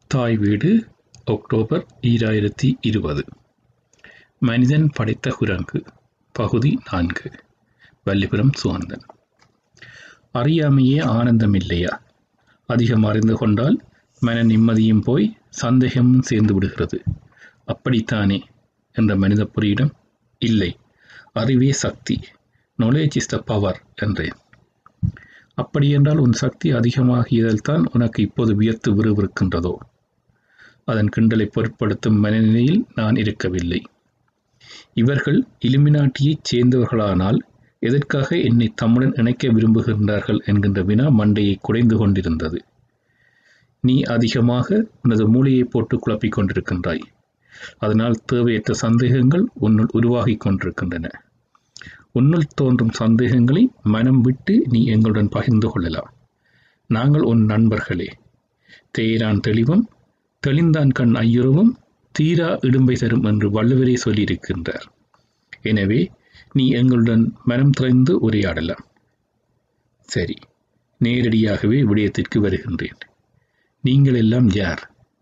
தாய் வீடு அக்டோபர் ஈராயிரத்தி இருபது மனிதன் படைத்த குரங்கு பகுதி நான்கு வல்லிபுரம் சுவந்தன் அறியாமையே ஆனந்தம் இல்லையா அதிகம் அறிந்து கொண்டால் மன நிம்மதியும் போய் சந்தேகமும் சேர்ந்து விடுகிறது அப்படித்தானே என்ற மனித பொறியிடம் இல்லை அறிவே சக்தி நாலேஜ் இஸ் த பவர் என்றேன் அப்படியென்றால் உன் சக்தி அதிகமாகியதில் தான் உனக்கு இப்போது வியர்த்து விறுவிறுக்கின்றதோ அதன் கிண்டலை பொருட்படுத்தும் மனநிலையில் நான் இருக்கவில்லை இவர்கள் இலுமினாட்டியைச் சேர்ந்தவர்களானால் எதற்காக என்னை தம்முடன் இணைக்க விரும்புகின்றார்கள் என்கின்ற வினா மண்டையை குடைந்து கொண்டிருந்தது நீ அதிகமாக உனது மூளையை போட்டு குழப்பிக் கொண்டிருக்கின்றாய் அதனால் தேவையற்ற சந்தேகங்கள் உன்னுள் உருவாகிக் கொண்டிருக்கின்றன உன்னுள் தோன்றும் சந்தேகங்களை மனம் விட்டு நீ எங்களுடன் பகிர்ந்து கொள்ளலாம் நாங்கள் உன் நண்பர்களே தேரான் தெளிவும் தெளிந்தான் கண் ஐயுறவும் தீரா இடும்பை தரும் என்று வள்ளுவரே சொல்லியிருக்கின்றார் எனவே நீ எங்களுடன் மனம் திறந்து உரையாடலாம் சரி நேரடியாகவே விடயத்திற்கு வருகின்றேன் நீங்கள் எல்லாம் யார்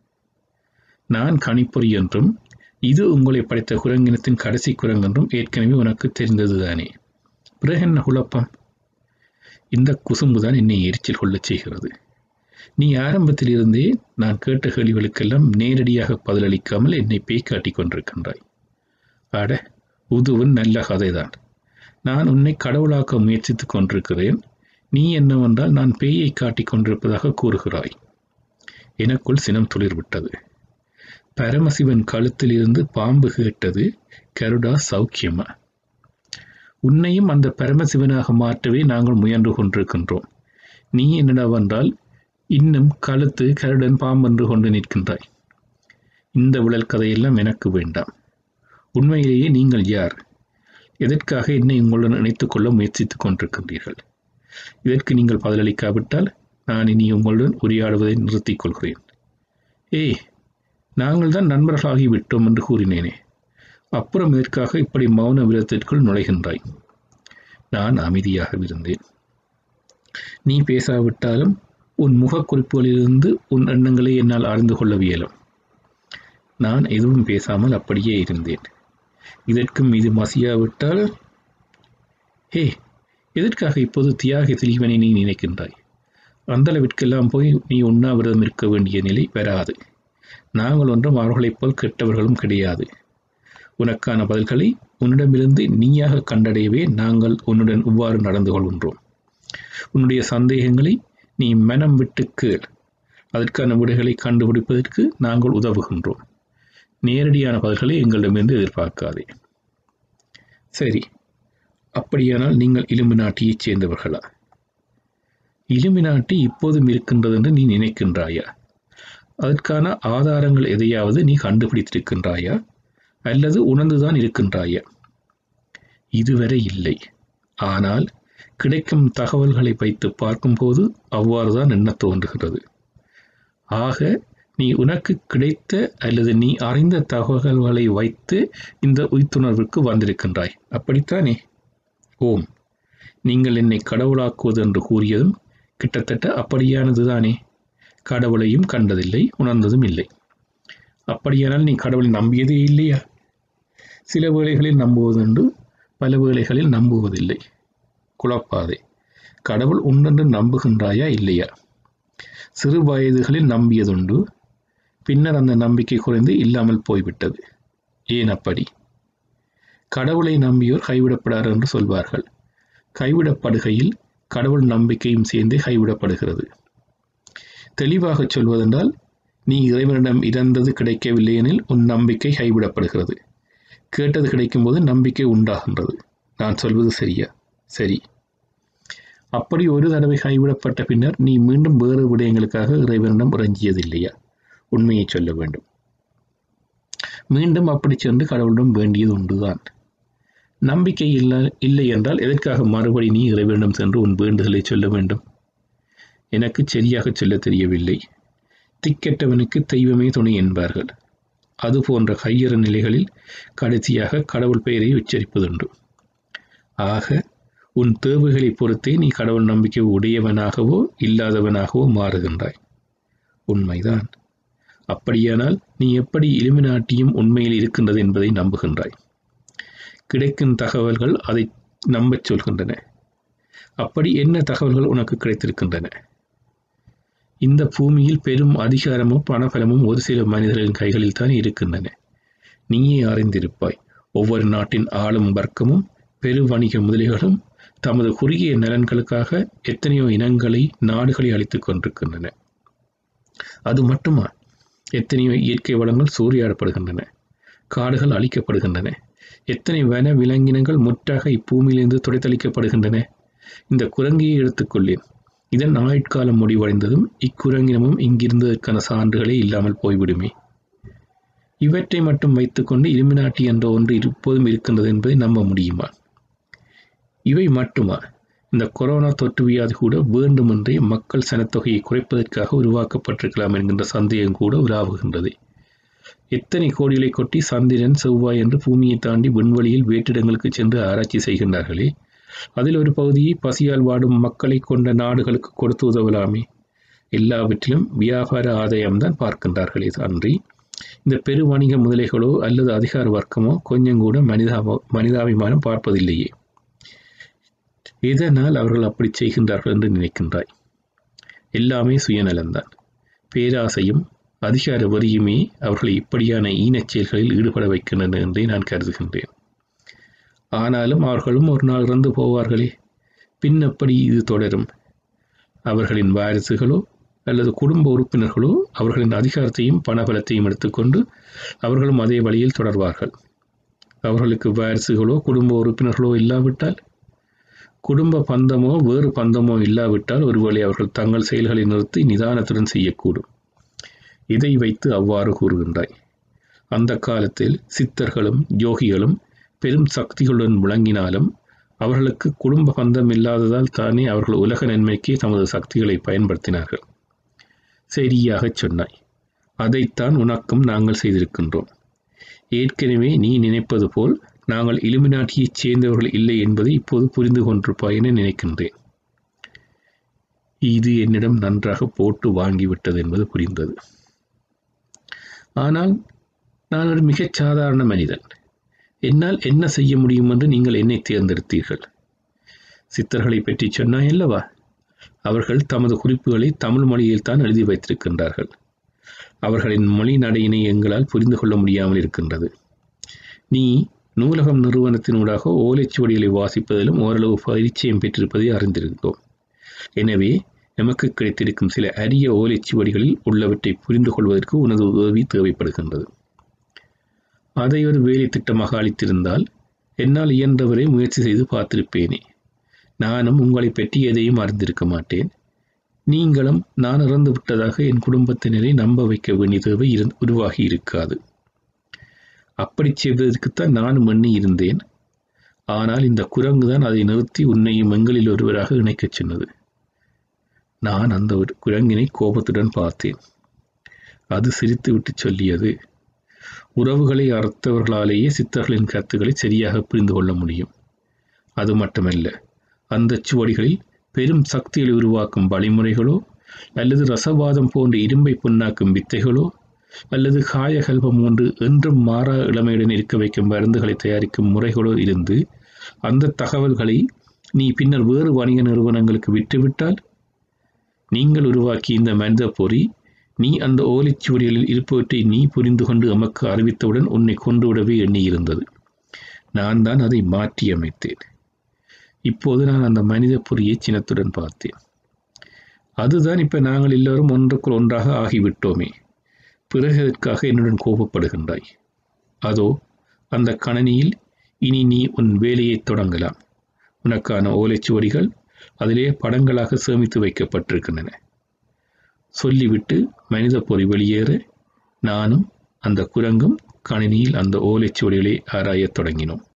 நான் கணிப்பொறி என்றும் இது உங்களை படைத்த குரங்கினத்தின் கடைசி குரங்கென்றும் ஏற்கனவே உனக்கு தெரிந்ததுதானே பிறகு என்ன குழப்பம் இந்த குசும்புதான் என்னை எரிச்சல் கொள்ளச் செய்கிறது நீ ஆரம்பத்தில் இருந்தே நான் கேட்ட கேள்விகளுக்கெல்லாம் நேரடியாக பதிலளிக்காமல் என்னை பேய் காட்டிக் கொண்டிருக்கின்றாய் அட உதுவன் நல்ல கதைதான் நான் உன்னை கடவுளாக்க முயற்சித்துக் கொண்டிருக்கிறேன் நீ என்னவென்றால் நான் பேயை காட்டிக் கொண்டிருப்பதாக கூறுகிறாய் எனக்குள் சினம் துளிர்விட்டது பரமசிவன் கழுத்தில் இருந்து பாம்பு கேட்டது கருடா சௌக்கியமா உன்னையும் அந்த பரமசிவனாக மாற்றவே நாங்கள் முயன்று கொண்டிருக்கின்றோம் நீ என்னடாவென்றால் இன்னும் கழுத்து கருடன் பாம்பென்று கொண்டு நிற்கின்றாய் இந்த விழல் கதையெல்லாம் எனக்கு வேண்டாம் உண்மையிலேயே நீங்கள் யார் எதற்காக என்னை உங்களுடன் இணைத்துக் கொள்ள முயற்சித்துக் கொண்டிருக்கின்றீர்கள் இதற்கு நீங்கள் பதிலளிக்காவிட்டால் நான் இனி உங்களுடன் உரையாடுவதை நிறுத்திக் கொள்கிறேன் ஏய் நாங்கள் தான் நண்பர்களாகி விட்டோம் என்று கூறினேனே அப்புறம் இதற்காக இப்படி மௌன விரதத்திற்குள் நுழைகின்றாய் நான் அமைதியாக இருந்தேன் நீ பேசாவிட்டாலும் உன் முகக்குறிப்புகளிலிருந்து உன் எண்ணங்களை என்னால் அறிந்து கொள்ள வியலும் நான் எதுவும் பேசாமல் அப்படியே இருந்தேன் இதற்கும் இது மசியாவிட்டால் ஹே எதற்காக இப்போது தியாக திலீவனை நீ நினைக்கின்றாய் அந்தளவிற்கெல்லாம் போய் நீ உண்ணாவிரதம் இருக்க வேண்டிய நிலை வராது நாங்கள் ஒன்றும் அவர்களைப் போல் கெட்டவர்களும் கிடையாது உனக்கான பதில்களை உன்னிடமிருந்து நீயாக கண்டடையவே நாங்கள் உன்னுடன் இவ்வாறு நடந்து கொள்கின்றோம் உன்னுடைய சந்தேகங்களை நீ மனம் விட்டு கேள் அதற்கான விடைகளை கண்டுபிடிப்பதற்கு நாங்கள் உதவுகின்றோம் நேரடியான பதில்களை எங்களிடமிருந்து எதிர்பார்க்காதே சரி அப்படியானால் நீங்கள் இலுமினாட்டியைச் சேர்ந்தவர்களா இலுமினாட்டி இப்போதும் இருக்கின்றது என்று நீ நினைக்கின்றாயா அதற்கான ஆதாரங்கள் எதையாவது நீ கண்டுபிடித்திருக்கின்றாயா அல்லது உணர்ந்துதான் இருக்கின்றாயா இதுவரை இல்லை ஆனால் கிடைக்கும் தகவல்களை வைத்து பார்க்கும்போது அவ்வாறுதான் எண்ண தோன்றுகிறது ஆக நீ உனக்கு கிடைத்த அல்லது நீ அறிந்த தகவல்களை வைத்து இந்த உய்த்துணர்வுக்கு வந்திருக்கின்றாய் அப்படித்தானே ஓம் நீங்கள் என்னை கடவுளாக்குவது என்று கூறியதும் கிட்டத்தட்ட அப்படியானதுதானே கடவுளையும் கண்டதில்லை உணர்ந்ததும் இல்லை அப்படியானால் நீ கடவுளை நம்பியதே இல்லையா சில வேளைகளில் நம்புவதுண்டு பல வேளைகளில் நம்புவதில்லை குழப்பாதே கடவுள் உண்டென்று நம்புகின்றாயா இல்லையா சிறு வயதுகளில் நம்பியதுண்டு பின்னர் அந்த நம்பிக்கை குறைந்து இல்லாமல் போய்விட்டது ஏன் அப்படி கடவுளை நம்பியோர் கைவிடப்படார் என்று சொல்வார்கள் கைவிடப்படுகையில் கடவுள் நம்பிக்கையும் சேர்ந்தே கைவிடப்படுகிறது தெளிவாக சொல்வதென்றால் நீ இறைவனிடம் இறந்தது கிடைக்கவில்லை எனில் உன் நம்பிக்கை கைவிடப்படுகிறது கேட்டது கிடைக்கும்போது நம்பிக்கை உண்டாகின்றது நான் சொல்வது சரியா சரி அப்படி ஒரு தடவை கைவிடப்பட்ட பின்னர் நீ மீண்டும் வேறு விடயங்களுக்காக இறைவனிடம் இறங்கியதில்லையா உண்மையை சொல்ல வேண்டும் மீண்டும் அப்படி சென்று கடவுளிடம் வேண்டியது உண்டுதான் நம்பிக்கை இல்லை இல்லை என்றால் எதற்காக மறுபடி நீ இறைவனிடம் சென்று உன் வேண்டுதலை சொல்ல வேண்டும் எனக்கு சரியாக சொல்ல தெரியவில்லை திக்கெட்டவனுக்கு தெய்வமே துணை என்பார்கள் அது போன்ற கையற நிலைகளில் கடைசியாக கடவுள் பெயரை உச்சரிப்பதுண்டு ஆக உன் தேவைகளை பொறுத்தே நீ கடவுள் நம்பிக்கை உடையவனாகவோ இல்லாதவனாகவோ மாறுகின்றாய் உண்மைதான் அப்படியானால் நீ எப்படி இலுமினாட்டியும் உண்மையில் இருக்கின்றது என்பதை நம்புகின்றாய் கிடைக்கும் தகவல்கள் அதை நம்பச் சொல்கின்றன அப்படி என்ன தகவல்கள் உனக்கு கிடைத்திருக்கின்றன இந்த பூமியில் பெரும் அதிகாரமும் பணபலமும் ஒரு சில மனிதர்களின் கைகளில் தான் இருக்கின்றன நீயே அறிந்திருப்பாய் ஒவ்வொரு நாட்டின் ஆளும் வர்க்கமும் பெரு வணிக முதலிகளும் தமது குறுகிய நலன்களுக்காக எத்தனையோ இனங்களை நாடுகளை அளித்துக் கொண்டிருக்கின்றன அது மட்டுமா எத்தனையோ இயற்கை வளங்கள் சூறையாடப்படுகின்றன காடுகள் அழிக்கப்படுகின்றன எத்தனை வன விலங்கினங்கள் முற்றாக இப்பூமியிலிருந்து துடைத்தளிக்கப்படுகின்றன இந்த குரங்கியை எடுத்துக்கொள்ளேன் இதன் ஆயுட்காலம் முடிவடைந்ததும் இக்குரங்கினமும் இங்கிருந்ததற்கான சான்றுகளே இல்லாமல் போய்விடுமே இவற்றை மட்டும் வைத்துக்கொண்டு இலுமினாட்டி என்ற ஒன்று இப்போதும் இருக்கின்றது என்பதை நம்ப முடியுமா இவை மட்டுமா இந்த கொரோனா தொற்று வியாதி கூட வேண்டுமென்றே மக்கள் சனத்தொகையை குறைப்பதற்காக உருவாக்கப்பட்டிருக்கலாம் என்கின்ற சந்தேகம் கூட உலாவுகின்றது எத்தனை கோடிகளை கொட்டி சந்திரன் செவ்வாய் என்று பூமியை தாண்டி விண்வெளியில் வேற்றிடங்களுக்கு சென்று ஆராய்ச்சி செய்கின்றார்களே அதில் ஒரு பகுதியை பசியால் வாடும் மக்களை கொண்ட நாடுகளுக்கு கொடுத்து உதவலாமே எல்லாவற்றிலும் வியாபார ஆதாயம்தான் பார்க்கின்றார்களே அன்றி இந்த பெரு வணிக முதலைகளோ அல்லது அதிகார வர்க்கமோ கொஞ்சம் கூட மனிதா மனிதாபிமானம் பார்ப்பதில்லையே எதனால் அவர்கள் அப்படி செய்கின்றார்கள் என்று நினைக்கின்றாய் எல்லாமே சுயநலம்தான் பேராசையும் அதிகார வரியுமே அவர்களை இப்படியான ஈனச் செயல்களில் ஈடுபட வைக்கின்றன என்றே நான் கருதுகின்றேன் ஆனாலும் அவர்களும் ஒரு நாள் இறந்து போவார்களே பின் எப்படி இது தொடரும் அவர்களின் வாரிசுகளோ அல்லது குடும்ப உறுப்பினர்களோ அவர்களின் அதிகாரத்தையும் பணபலத்தையும் எடுத்துக்கொண்டு அவர்களும் அதே வழியில் தொடர்வார்கள் அவர்களுக்கு வாரிசுகளோ குடும்ப உறுப்பினர்களோ இல்லாவிட்டால் குடும்ப பந்தமோ வேறு பந்தமோ இல்லாவிட்டால் ஒருவேளை அவர்கள் தங்கள் செயல்களை நிறுத்தி நிதானத்துடன் செய்யக்கூடும் இதை வைத்து அவ்வாறு கூறுகின்றாய் அந்த காலத்தில் சித்தர்களும் யோகிகளும் பெரும் சக்திகளுடன் விளங்கினாலும் அவர்களுக்கு குடும்ப பந்தம் இல்லாததால் தானே அவர்கள் உலக நன்மைக்கே தமது சக்திகளை பயன்படுத்தினார்கள் சரியாகச் சொன்னாய் அதைத்தான் உனக்கும் நாங்கள் செய்திருக்கின்றோம் ஏற்கனவே நீ நினைப்பது போல் நாங்கள் இலுமினாட்டியைச் சேர்ந்தவர்கள் இல்லை என்பதை இப்போது புரிந்து கொண்டிருப்பாய் என நினைக்கின்றேன் இது என்னிடம் நன்றாக போட்டு வாங்கிவிட்டது என்பது புரிந்தது ஆனால் நான் ஒரு மிகச் சாதாரண மனிதன் என்னால் என்ன செய்ய முடியும் என்று நீங்கள் என்னை தேர்ந்தெடுத்தீர்கள் சித்தர்களை பற்றி சொன்னாய் அல்லவா அவர்கள் தமது குறிப்புகளை தமிழ் மொழியில் தான் எழுதி வைத்திருக்கின்றார்கள் அவர்களின் மொழி நடையினை எங்களால் புரிந்து கொள்ள முடியாமல் இருக்கின்றது நீ நூலகம் நிறுவனத்தினூடாக ஓலைச்சுவடிகளை வாசிப்பதிலும் ஓரளவு பரிச்சயம் பெற்றிருப்பதை அறிந்திருந்தோம் எனவே நமக்கு கிடைத்திருக்கும் சில அரிய ஓலைச்சுவடிகளில் உள்ளவற்றை புரிந்து கொள்வதற்கு உனது உதவி தேவைப்படுகின்றது அதை ஒரு வேலை திட்டமாக அளித்திருந்தால் என்னால் இயன்றவரை முயற்சி செய்து பார்த்திருப்பேனே நானும் உங்களை பற்றி எதையும் அறிந்திருக்க மாட்டேன் நீங்களும் நான் இறந்து விட்டதாக என் குடும்பத்தினரை நம்ப வைக்க வேண்டிய தேவை உருவாகி இருக்காது அப்படி செய்வதற்குத்தான் நானும் எண்ணி இருந்தேன் ஆனால் இந்த குரங்கு தான் அதை நிறுத்தி உன்னையும் எங்களில் ஒருவராக இணைக்கச் சொன்னது நான் அந்த ஒரு குரங்கினை கோபத்துடன் பார்த்தேன் அது சிரித்துவிட்டு சொல்லியது உறவுகளை அறுத்தவர்களாலேயே சித்தர்களின் கருத்துக்களை சரியாக புரிந்து கொள்ள முடியும் அது மட்டுமல்ல அந்த சுவடிகளில் பெரும் சக்திகளை உருவாக்கும் வழிமுறைகளோ அல்லது ரசவாதம் போன்ற இரும்பை புண்ணாக்கும் வித்தைகளோ அல்லது காயகல்பம் போன்று என்றும் மாறா இளமையுடன் இருக்க வைக்கும் மருந்துகளை தயாரிக்கும் முறைகளோ இருந்து அந்த தகவல்களை நீ பின்னர் வேறு வணிக நிறுவனங்களுக்கு விட்டுவிட்டால் நீங்கள் உருவாக்கிய இந்த மனித பொறி நீ அந்த ஓலைச்சுவடிகளில் இருப்பவற்றை நீ புரிந்து கொண்டு எமக்கு அறிவித்தவுடன் உன்னை கொன்றுவிடவே எண்ணியிருந்தது நான் தான் அதை மாற்றி அமைத்தேன் இப்போது நான் அந்த மனித பொறியை சினத்துடன் பார்த்தேன் அதுதான் இப்ப நாங்கள் எல்லோரும் ஒன்றுக்குள் ஒன்றாக ஆகிவிட்டோமே பிறகு அதற்காக என்னுடன் கோபப்படுகின்றாய் அதோ அந்த கணனியில் இனி நீ உன் வேலையை தொடங்கலாம் உனக்கான ஓலைச்சுவடிகள் அதிலே படங்களாக சேமித்து வைக்கப்பட்டிருக்கின்றன சொல்லிவிட்டு மனித பொறி வெளியேற நானும் அந்த குரங்கும் கணினியில் அந்த ஓலைச்சுவடிகளை ஆராயத் தொடங்கினோம்